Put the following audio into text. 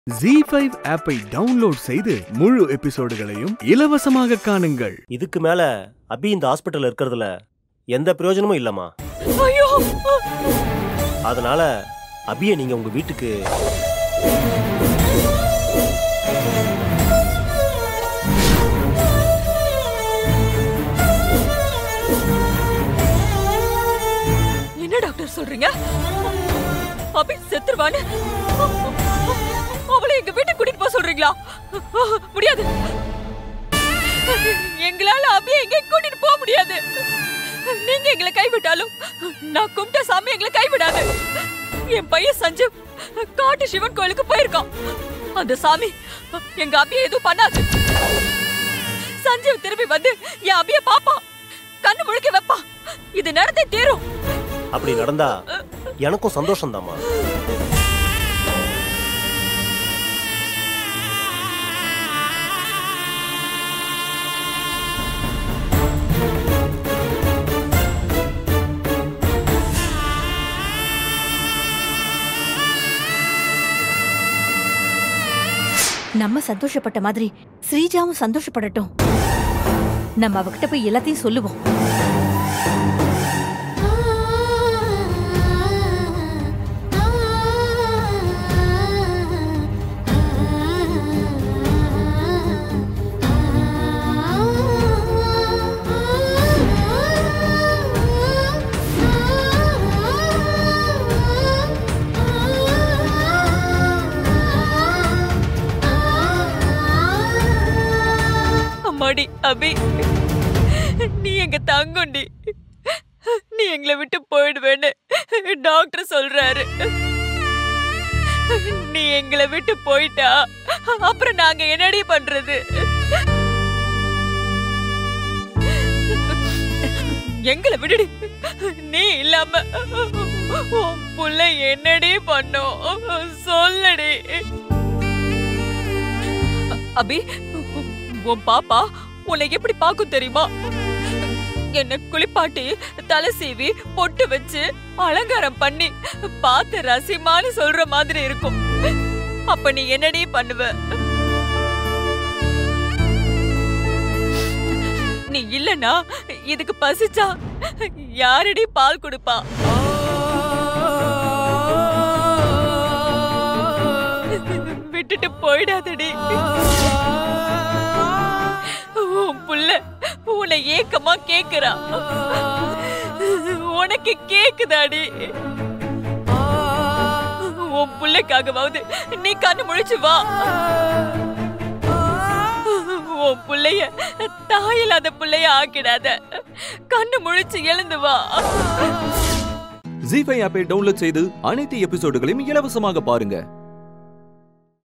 G five ஆப்பை download செய்து முழு எபிசோடுகளையும் இலவசமாக காணுங்கள் இதுக்கு மேல அபி இந்த ஹாஸ்பிட்டல் இருக்கிறதுல எந்த பிரயோஜனமும் இல்லம்மா ஐயோ அதனால அபியை நீங்க உங்க வீட்டுக்கு என்ன டாக்டர் சொல்றீங்க அபி செத்துருவான்னு அவளை எங்க வீட்டுக்கு கூட்டிட்டு போக சொல்றீங்களா முடியாது எங்களால அபியை எங்க கூட்டிட்டு போக முடியாது நீங்க எங்களை கைவிட்டாலும் நான் கும்பிட்ட சாமி எங்களை கைவிடாது என் பையன் சஞ்சீவ் காட்டு சிவன் கோயிலுக்கு போயிருக்கான் அந்த சாமி எங்க அபியை எதுவும் பண்ணாது சஞ்சீவ் திரும்பி வந்து என் அபிய பாப்பான் கண்ணு முழுக்க வைப்பான் இது நடந்தே தீரும் அப்படி நடந்தா எனக்கும் சந்தோஷம்தாம்மா நம்ம சந்தோஷப்பட்ட மாதிரி ஸ்ரீஜாவும் சந்தோஷப்படட்டும் நம்ம அவகிட்ட போய் எல்லாத்தையும் சொல்லுவோம் அம்மாடி அபி நீ எங்க தங்குண்டி நீ எங்களை விட்டு போயிடுவேன்னு டாக்டர் சொல்றாரு நீ எங்களை விட்டு போயிட்டா அப்புறம் நாங்க என்னடி பண்றது எங்களை விடுடி நீ இல்லாம உன் புள்ள என்னடி பண்ணும் சொல்லடி அபி உன் பாப்பா உன்னை எப்படி பாக்கும் தெரியுமா என்ன குளிப்பாட்டி தலை சீவி பொட்டு வச்சு அலங்காரம் பண்ணி பார்த்து ரசிமான்னு சொல்ற மாதிரி இருக்கும் அப்ப நீ என்னடி பண்ணுவ நீ இல்லனா இதுக்கு பசிச்சா யாரடி பால் கொடுப்பா விட்டுட்டு போயிடாதடி உன் புள்ள உன்னை ஏக்கமா கேக்குறா உனக்கு கேக்குதாடி உன் புள்ளைக்காகவாவது நீ கண்ணு முழிச்சு வா உன் புள்ளைய தாயில்லாத புள்ளைய ஆக்கிடாத கண்ணு முழிச்சு எழுந்து வா ஜி ஃபைவ் ஆப்பை டவுன்லோட் செய்து அனைத்து எபிசோடுகளையும் இலவசமாக பாருங்க